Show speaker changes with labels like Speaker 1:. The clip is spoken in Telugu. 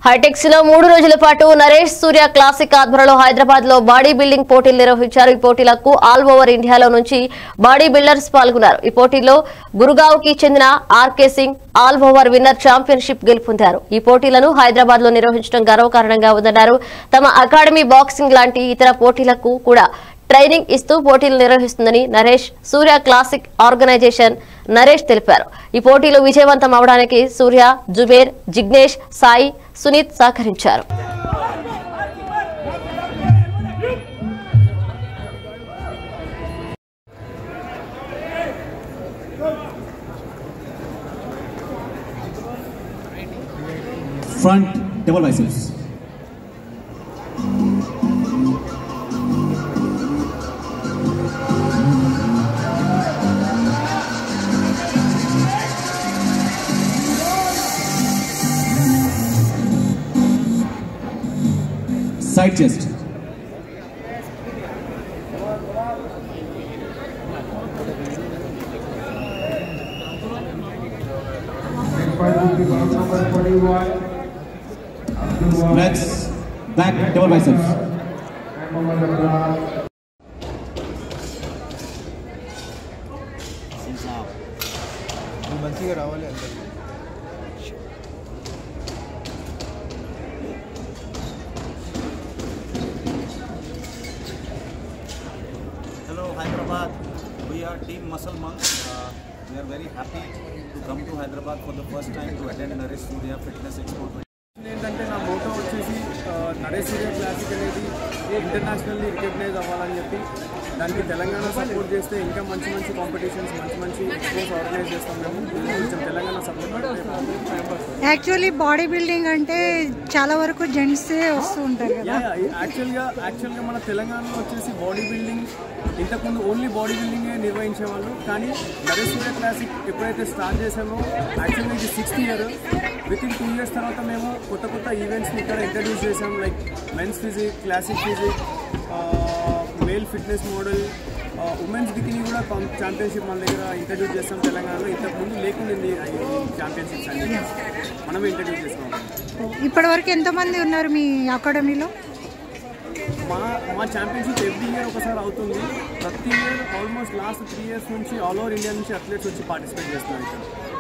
Speaker 1: హైటెక్స్ లో మూడు రోజుల పాటు నరేష్ సూర్య క్లాసిక్ ఆధ్వర్యంలో హైదరాబాద్ లో బాడీ బిల్డింగ్ పోటీలు నిర్వహించారు ఈ పోటీలకు ఆల్ ఓవర్ ఇండియాలో నుంచి బాడీ బిల్డర్స్ పాల్గొన్నారు ఈ పోటీలో గురుగావ్ కి చెందిన RK Singh all over winner championship గెలుపొందారు ఈ పోటీలను హైదరాబాద్ లో నిర్వహించడం గర్వకారణంగా ఉందన్నారు తమ అకాడమీ బాక్సింగ్ లాంటి ఇతర పోటీలకు కూడా ట్రైనింగ్ ఇస్తూ పోటీలు నిర్వహిస్తుందని నరేష్ సూర్య క్లాసిక్ ఆర్గనైజేషన్ నరేష్ తెలిపారు ఈ పోటీలు విజయవంతం అవడానికి సూర్య జుబేర్ జిగ్నేష్ సాయి సునీత్ సహకరించారు
Speaker 2: front double biceps. Side chest. Legs, back double biceps.
Speaker 3: నువ్వు మంచిగా రావాలి అందరికి
Speaker 4: Hello Hyderabad, we are Team Muscle Monk. Uh, we are very happy to come to Hyderabad for the first time to attend Naresh Surya Fitness Expo.
Speaker 3: ఏంటంటే నా మోటో వచ్చేసి ఆ, నరేష్ సూర్య క్లాసిక్ అనేది ఇంటర్నేషనల్లీ రికగ్నైజ్ అవ్వాలని చెప్పి దానికి తెలంగాణ సపోర్ట్ చేస్తే ఇంకా మంచి మంచి కాంపిటీషన్స్ మంచి మంచి ఎక్స్పోస్ ఆర్గనైజ్ చేస్తాం మేము కొంచెం Telangana support
Speaker 5: actually body building అంటే చాలా వరకు జెంట్సే వస్తూ ఉంటారు కదా
Speaker 3: యాక్చువల్గా యాక్చువల్గా మన తెలంగాణలో వచ్చేసి బాడీ బిల్డింగ్ ఇంతకుముందు ఓన్లీ బాడీ బిల్డింగే నిర్వహించేవాళ్ళు కానీ నరేష్ సూర్య క్లాసిక్ ఎప్పుడైతే స్టార్ట్ చేసామో యాక్చువల్గా ఇది sixth year with in two years తర్వాత మేము కొత్త కొత్త ఈవెంట్స్ని ఇక్కడ ఇంట్రడ్యూస్ చేసాం like men's physique classic physique male fitness model women's bikini కూడా ఛాంపియన్షిప్ మన దగ్గర ఇంట్రడ్యూస్ చేస్తాం తెలంగాణలో ఇంతకుముందు లేకుండింది ఛాంపియన్షిప్స్ అన్ని మనమే ఇంట్రడ్యూస్ చేస్తాం
Speaker 5: ఇప్పటి వరకు ఎంతమంది ఉన్నారు మీ అకాడమీలో
Speaker 3: మా మా ఛాంపియన్షిప్ ఎవ్రీ ఇయర్ ఒకసారి అవుతుంది ప్రతి year almost last three years నుంచి ఆల్ ఓవర్ ఇండియా నుంచి అథ్లెట్స్ వచ్చి పార్టిసిపేట్ చేస్తున్నారు ఇక్కడ